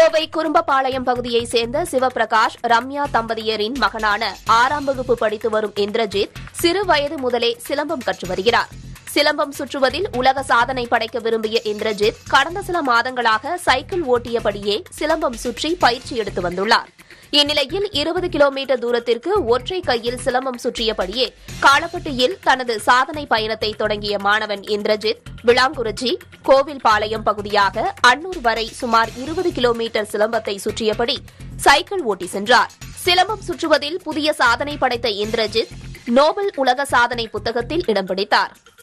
கோவை குறும்பபாளையம் பகுதியைச் சேர்ந்த சிவபிரகாஷ் ரம்யா தம்பதியரின் மகனான ஆறாம் வகுப்பு படித்து வரும் இந்திரஜித் சிறு வயது முதலே சிலம்பம் கற்று வருகிறார் சிலம்பம் சுற்றுவதில் உலக சாதனை படைக்க விரும்பிய இந்திரஜித் கடந்த சில மாதங்களாக சைக்கிள் ஓட்டியபடியே சிலம்பம் சுற்றி பயிற்சி எடுத்து வந்துள்ளார் இந்நிலையில் இருபது கிலோமீட்டர் தூரத்திற்கு ஒற்றை கையில் சிலம்பம் சுற்றியபடியே காலப்பட்டியில் தனது சாதனை பயணத்தை தொடங்கிய மாணவன் இந்திரஜித் விளாங்குறிச்சி கோவில்பாளையம் பகுதியாக அன்னூர் வரை சுமார் இருபது கிலோமீட்டர் சிலம்பத்தை சுற்றியபடி சைக்கிள் ஓட்டி சென்றார் சிலம்பம் சுற்றுவதில் புதிய சாதனை படைத்த இந்திரஜித் நோபல் உலக சாதனை புத்தகத்தில் இடம் பிடித்தார்